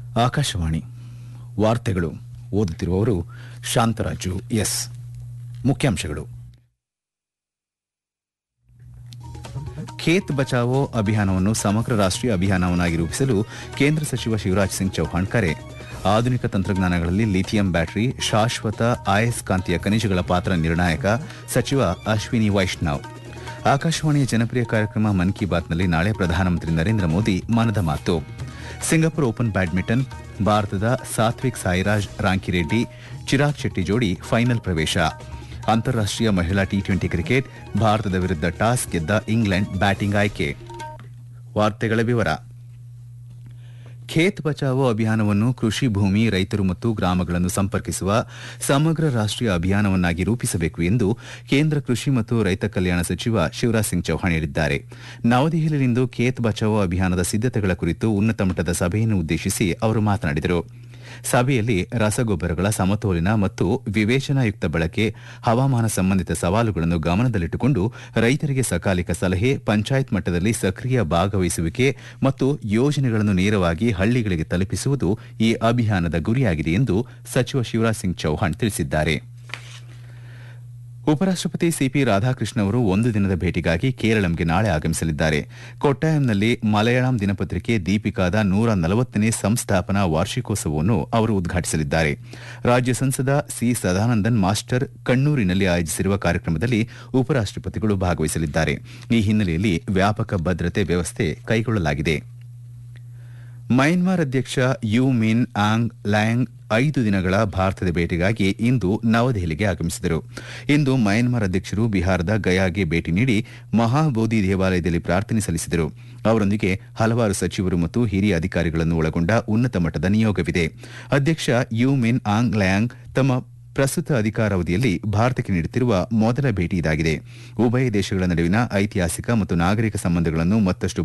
ಆಕಾಶವಾಣಿ ವಾರ್ತೆಗಳು ಓದುತ್ತಿರುವವರು ಶಾಂತರಾಜು ಎಸ್ ಮುಖ್ಯಾಂಶಗಳು ಖೇತ್ ಬಚಾವೋ ಅಭಿಯಾನವನ್ನು ಸಮಗ್ರ ರಾಷ್ಟೀಯ ಅಭಿಯಾನವನ್ನಾಗಿ ರೂಪಿಸಲು ಕೇಂದ್ರ ಸಚಿವ ಶಿವರಾಜ್ ಸಿಂಗ್ ಚೌಹಾಣ್ ಕರೆ ಆಧುನಿಕ ತಂತ್ರಜ್ಞಾನಗಳಲ್ಲಿ ಲಿಥಿಯಂ ಬ್ಯಾಟರಿ ಶಾಶ್ವತ ಅಯಸ್ಕಾಂತೀಯ ಖನಿಜಗಳ ಪಾತ್ರ ನಿರ್ಣಾಯಕ ಸಚಿವ ಅಶ್ವಿನಿ ವೈಷ್ಣವ್ ಆಕಾಶವಾಣಿಯ ಜನಪ್ರಿಯ ಕಾರ್ಯಕ್ರಮ ಮನ್ ಕಿ ಬಾತ್ನಲ್ಲಿ ನಾಳೆ ಪ್ರಧಾನಮಂತ್ರಿ ನರೇಂದ್ರ ಮೋದಿ ಮನದ ಮಾತು ಸಿಂಗಪುರ್ ಓಪನ್ ಬ್ಯಾಡ್ಮಿಂಟನ್ ಭಾರತದ ಸಾತ್ವಿಕ್ ಸಾಯಿರಾಜ್ ರಾಂಕಿರೆಡ್ಡಿ ಚಿರಾಗ್ ಶೆಟ್ಟಿ ಜೋಡಿ ಫೈನಲ್ ಪ್ರವೇಶ ಅಂತಾರಾಷ್ಟೀಯ ಮಹಿಳಾ ಟಿ ಟ್ವೆಂಟಿ ಕ್ರಿಕೆಟ್ ಭಾರತದ ವಿರುದ್ಧ ಟಾಸ್ ಗೆದ್ದ ಇಂಗ್ಲೆಂಡ್ ಬ್ಯಾಟಿಂಗ್ ಆಯ್ಕೆ ವಾರ್ತೆಗಳ ವಿವರ ಖೇತ್ ಬಚಾವೋ ಅಭಿಯಾನವನ್ನು ಕೃಷಿ ಭೂಮಿ ರೈತರು ಮತ್ತು ಗ್ರಾಮಗಳನ್ನು ಸಂಪರ್ಕಿಸುವ ಸಮಗ್ರ ರಾಷ್ಟೀಯ ಅಭಿಯಾನವನ್ನಾಗಿ ರೂಪಿಸಬೇಕು ಎಂದು ಕೇಂದ್ರ ಕೃಷಿ ಮತ್ತು ರೈತ ಕಲ್ಯಾಣ ಸಚಿವ ಶಿವರಾಜ್ ಸಿಂಗ್ ಚೌಹಾಣ್ ಹೇಳಿದ್ದಾರೆ ನವದೆಹಲಿಯಲ್ಲಿಂದು ಖೇತ್ ಬಚಾವೋ ಅಭಿಯಾನದ ಸಿದ್ದತೆಗಳ ಕುರಿತು ಉನ್ನತ ಮಟ್ಟದ ಸಭೆಯನ್ನು ಉದ್ದೇಶಿಸಿ ಅವರು ಮಾತನಾಡಿದರು ಸಭೆಯಲ್ಲಿ ರಸಗೊಬ್ಬರಗಳ ಸಮತೋಲನ ಮತ್ತು ವಿವೇಚನಾಯುಕ್ತ ಬಳಕೆ ಹವಾಮಾನ ಸಂಬಂಧಿತ ಸವಾಲುಗಳನ್ನು ಗಮನದಲ್ಲಿಟ್ಟುಕೊಂಡು ರೈತರಿಗೆ ಸಕಾಲಿಕ ಸಲಹೆ ಪಂಚಾಯತ್ ಮಟ್ಟದಲ್ಲಿ ಸಕ್ರಿಯ ಭಾಗವಹಿಸುವಿಕೆ ಮತ್ತು ಯೋಜನೆಗಳನ್ನು ನೇರವಾಗಿ ಹಳ್ಳಿಗಳಿಗೆ ತಲುಪಿಸುವುದು ಈ ಅಭಿಯಾನದ ಗುರಿಯಾಗಿದೆ ಎಂದು ಸಚಿವ ಶಿವರಾಜ್ ಸಿಂಗ್ ಚೌಹಾಣ್ ತಿಳಿಸಿದ್ದಾರೆ ಉಪರಾಷ್ಟಪತಿ ಸಿಪಿ ರಾಧಾಕೃಷ್ಣ ಅವರು ಒಂದು ದಿನದ ಭೇಟಿಗಾಗಿ ಕೇರಳಂಗೆ ನಾಳೆ ಆಗಮಿಸಲಿದ್ದಾರೆ ಕೊಟ್ಟಾಯಂನಲ್ಲಿ ಮಲಯಾಳಂ ದಿನಪತ್ರಿಕೆ ದೀಪಿಕಾದ ನೂರ ನಲವತ್ತನೇ ಸಂಸ್ಥಾಪನಾ ವಾರ್ಷಿಕೋತ್ಸವವನ್ನು ಅವರು ಉದ್ಘಾಟಿಸಲಿದ್ದಾರೆ ರಾಜ್ಯ ಸಂಸದ ಸಿ ಸದಾನಂದನ್ ಮಾಸ್ಟರ್ ಕಣ್ಣೂರಿನಲ್ಲಿ ಆಯೋಜಿಸಿರುವ ಕಾರ್ಯಕ್ರಮದಲ್ಲಿ ಉಪರಾಷ್ಟಪತಿಗಳು ಭಾಗವಹಿಸಲಿದ್ದಾರೆ ಈ ಹಿನ್ನೆಲೆಯಲ್ಲಿ ವ್ಯಾಪಕ ಭದ್ರತೆ ವ್ಯವಸ್ಥೆ ಕೈಗೊಳ್ಳಲಾಗಿದೆ ಮಯನ್ಮಾರ್ ಅಧ್ಯಕ್ಷ ಯು ಮಿನ್ ಆಂಗ್ ಲ್ಯಾಂಗ್ ಐದು ದಿನಗಳ ಭಾರತದ ಭೇಟಿಗಾಗಿ ಇಂದು ನವದೆಹಲಿಗೆ ಆಗಮಿಸಿದರು ಇಂದು ಮಯನ್ಮಾರ್ ಅಧ್ಯಕ್ಷರು ಬಿಹಾರದ ಗಯಾಗೆ ಭೇಟಿ ನೀಡಿ ಮಹಾಬೋಧಿ ದೇವಾಲಯದಲ್ಲಿ ಪ್ರಾರ್ಥನೆ ಸಲ್ಲಿಸಿದರು ಅವರೊಂದಿಗೆ ಹಲವಾರು ಸಚಿವರು ಮತ್ತು ಹಿರಿಯ ಅಧಿಕಾರಿಗಳನ್ನು ಒಳಗೊಂಡ ಉನ್ನತ ಮಟ್ಟದ ನಿಯೋಗವಿದೆ ಅಧ್ಯಕ್ಷ ಯು ಮಿನ್ ಆಂಗ್ ಲ್ಯಾಂಗ್ ತಮ್ಮ ಪ್ರಸ್ತುತ ಅಧಿಕಾರಾವಧಿಯಲ್ಲಿ ಭಾರತಕ್ಕೆ ನೀಡುತ್ತಿರುವ ಮೊದಲ ಭೇಟಿ ಇದಾಗಿದೆ ಉಭಯ ದೇಶಗಳ ನಡುವಿನ ಐತಿಹಾಸಿಕ ಮತ್ತು ನಾಗರಿಕ ಸಂಬಂಧಗಳನ್ನು ಮತ್ತಷ್ಟು